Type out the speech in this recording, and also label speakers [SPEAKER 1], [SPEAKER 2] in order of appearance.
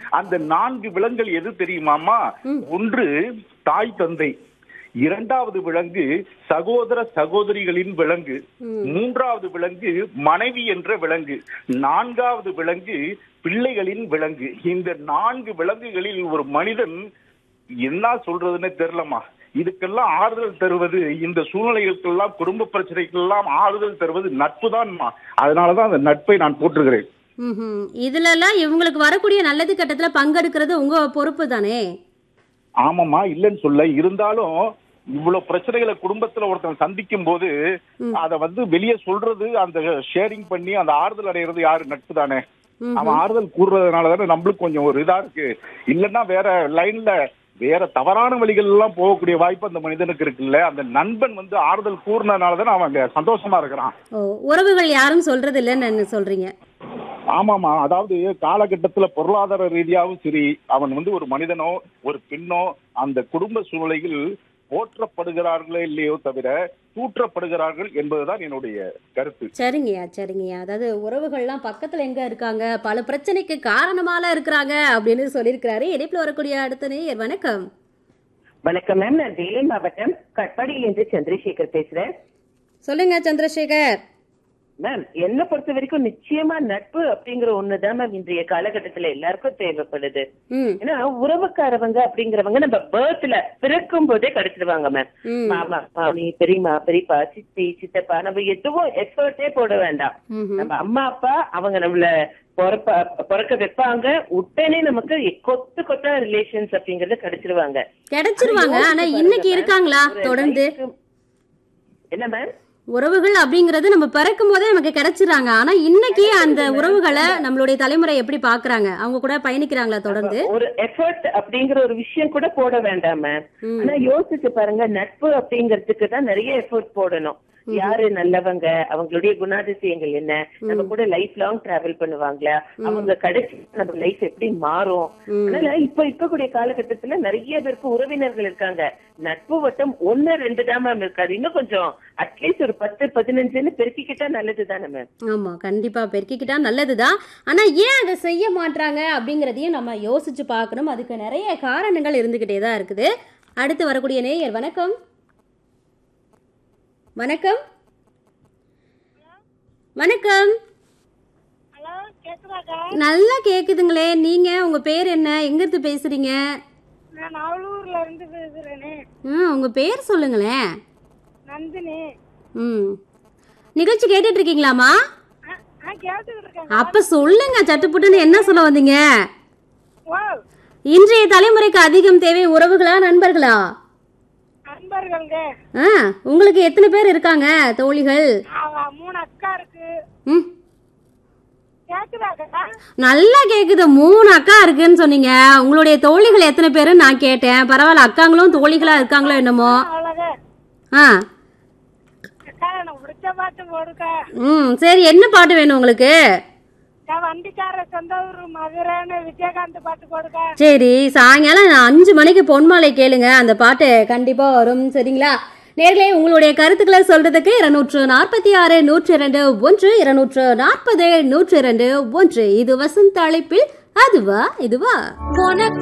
[SPEAKER 1] அந்த நான்கு விலங்குகள் எது தெரியுமாமா ஒன்று தாய் தந்தை இரண்டாவது விலங்கு சகோதர சகோதரிகளின் விலங்கு மூன்றாவது விலங்கு மனைவி என்ற விலங்கு நான்காவது விலங்கு பிள்ளைகளின் விலங்கு இந்த நான்கு விலங்குகளில் ஒரு மனிதன் என்ன சொல்றதுன்னு தெரியலமா இதுக்கெல்லாம் ஆறுதல் தருவது இந்த சூழ்நிலைகளுக்கெல்லாம் குடும்ப பிரச்சனைக்கெல்லாம் ஆறுதல் தருவது நட்பு தான்மா அதனாலதான் அந்த நட்பை நான் போற்றுகிறேன்
[SPEAKER 2] ம்ஹும். இதுலலாம் இவங்களுக்கு வரக்கூடிய நல்லது கட்டத்துல பங்கெடுக்கிறது உங்க பொறுப்பு தானே
[SPEAKER 1] ஆமாமா இல்லைன்னு சொல்ல இருந்தாலும் இவ்வளவு பிரச்சனைகளை குடும்பத்துல ஒருத்தன் சந்திக்கும் போது அத வந்து வெளியே சொல்றது அந்த ஷேரிங் பண்ணி அந்த ஆறுதல் அடைகிறது யாரு நட்பு தானே அவன் ஆறுதல் கூறுறதுனால தானே நம்மளுக்கு கொஞ்சம் ஒரு இதா இருக்கு இல்லைன்னா வேற லைன்ல வேற தவறான வழிகள் எல்லாம் போகக்கூடிய வாய்ப்பு அந்த மனிதனுக்கு இருக்குல்ல அந்த நண்பன் வந்து ஆறுதல் கூறினதுனால தானே அவன் அங்க சந்தோஷமா இருக்கிறான்
[SPEAKER 2] ஓ உறவுகள் யாரும் சொல்றது இல்லைன்னு சொல்றீங்க
[SPEAKER 1] ஆமாமா அதாவது காலகட்டத்துல பொருளாதார ரீதியாகவும் சரி அவன் வந்து ஒரு மனிதனோ ஒரு பெண்ணோ அந்த குடும்ப சூழ்நிலையில் போற்றப்படுகிறார்களோ இல்லையோ தவிர தூற்றப்படுகிறார்கள் என்பதுதான் என்னுடைய கருத்து
[SPEAKER 2] சரிங்கய்யா சரிங்கய்யா அதாவது உறவுகள்லாம் பக்கத்துல எங்க இருக்காங்க பல பிரச்சனைக்கு காரணமால இருக்கிறாங்க அப்படின்னு சொல்லியிருக்கிறாரு இணைப்புல வரக்கூடிய அடுத்த நேயர் வணக்கம்
[SPEAKER 3] வணக்கம் மேம் நான் வேலை மாவட்டம் கட்பாடியிலிருந்து சந்திரசேகர் பேசுறேன்
[SPEAKER 2] சொல்லுங்க சந்திரசேகர்
[SPEAKER 3] மேம் என்ன பொறுத்த வரைக்கும் நிச்சயமா நட்பு அப்படிங்கிற ஒண்ணுதான் மேம் இன்றைய காலகட்டத்துல எல்லாருக்கும் தேவைப்படுது
[SPEAKER 2] ம்
[SPEAKER 3] ஏன்னா உறவுக்காரவங்க அப்படிங்கிறவங்க நம்ம பேர்த்ல பிறக்கும் போதே கிடைச்சிடுவாங்க மேம்
[SPEAKER 2] ம்.
[SPEAKER 3] மாமா மாமி பெரியம்மா பெரியப்பா சித்தி சித்தப்பா நம்ம எதுவும் எஃபர்ட்டே போட வேண்டாம்
[SPEAKER 2] ம்ஹும்.
[SPEAKER 3] நம்ம அம்மா அப்பா அவங்க நம்மள பிறப்ப பிறக்க வைப்பாங்க உடனே நமக்கு கொத்து கொத்தா ரிலேஷன்ஸ் அப்படிங்கறது கிடைச்சிருவாங்க
[SPEAKER 2] கிடைச்சிருவாங்க ஆனா
[SPEAKER 3] யோசிச்சு
[SPEAKER 2] இன்னைக்கு
[SPEAKER 3] பாருங்க
[SPEAKER 2] இருக்காங்களா
[SPEAKER 3] மேம். ஒரு
[SPEAKER 2] தொடர்ந்து
[SPEAKER 3] life- என்ன மேம்
[SPEAKER 2] உறவுகள் அப்படிங்கறது நம்ம பிறக்கும் போதே நமக்கு கிடைச்சிடுறாங்க ஆனா இன்னைக்கு அந்த உறவுகளை நம்மளுடைய தலைமுறை எப்படி பாக்குறாங்க அவங்க கூட பயணிக்கிறாங்களா தொடர்ந்து
[SPEAKER 3] ஒரு எஃபர்ட் அப்படிங்கிற ஒரு விஷயம் கூட போட வேண்டாம் மேம் ஆனா யோசிச்சு பாருங்க நட்பு அப்படிங்கிறதுக்கு தான் நிறைய எஃபர்ட் போடணும் யாரு நல்லவங்க அவங்களுடைய குணாதிசயங்கள் என்ன நம்ம கூட லைஃப் லாங் டிராவல் பண்ணுவாங்களா அவங்க கடைசி நம்ம லைஃப் எப்படி மாறும் அதனால இப்ப இருக்கக்கூடிய காலகட்டத்துல நிறைய பேருக்கு உறவினர்கள் இருக்காங்க நட்பு வட்டம் ஒன்னு ரெண்டு தான் மேம் இருக்காது இன்னும் கொஞ்சம் அட்லீஸ்ட் ஒரு பத்து பதினஞ்சுன்னு பெருக்கிக்கிட்டா நல்லது தானே மேம்
[SPEAKER 2] ஆமா கண்டிப்பா பெருக்கிக்கிட்டா நல்லதுதான் ஆனா ஏன் அதை செய்ய மாட்றாங்க அப்படிங்கறதையும் நம்ம யோசிச்சு பார்க்கணும் அதுக்கு நிறைய காரணங்கள் இருந்துகிட்டே தான் இருக்குது அடுத்து வரக்கூடிய நேயர் வணக்கம் வணக்கம் வணக்கம்
[SPEAKER 4] ஹலோ கேக்குதாக்கா
[SPEAKER 2] நல்லா கேக்குதுங்களே நீங்க உங்க பேர் என்ன எங்க இருந்து பேசுறீங்க
[SPEAKER 4] நான் அவலூர்ல இருந்து பேசுறேனே
[SPEAKER 2] ம் உங்க பேர் சொல்லுங்களேன்
[SPEAKER 4] நந்தினி
[SPEAKER 2] ம் நிகழ்ச்சி கேட்டுட்டு இருக்கீங்களாமா
[SPEAKER 4] ஆ, ஆ கேட்டுக்கிட்டு இருக்கேன்
[SPEAKER 2] அப்ப சொல்லுங்க சட்டுப்புட்டுன்னு என்ன சொல்ல வந்தீங்க
[SPEAKER 4] ஓ
[SPEAKER 2] இன்றைய தலைமுறைக்கு அதிகம் தேவை உறவுகளா நண்பர்களா
[SPEAKER 4] நண்பர்கள்ங்க
[SPEAKER 2] ஆ உங்களுக்கு எத்தனை பேர் இருக்காங்க தோழிகள்
[SPEAKER 4] அவ மூணு அக்கா இருக்கு
[SPEAKER 2] ம்
[SPEAKER 4] கேக்குதாக்கா
[SPEAKER 2] நல்லா கேக்குது மூணு அக்கா இருக்குன்னு சொன்னீங்க உங்களுடைய தோழிகள் எத்தனை பேருன்னு நான் கேட்டேன் பரவாயில்ல அக்காங்களும் தோழிகளா இருக்காங்களோ என்னமோ
[SPEAKER 4] அவ்வளவுதான்
[SPEAKER 2] ஆ
[SPEAKER 4] அக்கா எனக்கு பிடிச்ச பாட்டு போடுக்கா
[SPEAKER 2] ம் சரி என்ன பாட்டு வேணும் உங்களுக்கு
[SPEAKER 4] நான் வண்டிக்கார சொந்த ஊர் மதுரைன்னு விஜயகாந்த் பாட்டு போடுக்கா
[SPEAKER 2] சரி சாயங்காலம் அஞ்சு மணிக்கு பொன்மாலை கேளுங்க அந்த பாட்டு கண்டிப்பா வரும் சரிங்களா நேர்களே உங்களுடைய கருத்துக்களை சொல்றதுக்கு இருநூற்று நாற்பத்தி ஆறு நூற்றி இரண்டு ஒன்று இருநூற்று நாற்பது நூற்றி இரண்டு ஒன்று இது வசந்த அழைப்பில் அதுவா இதுவா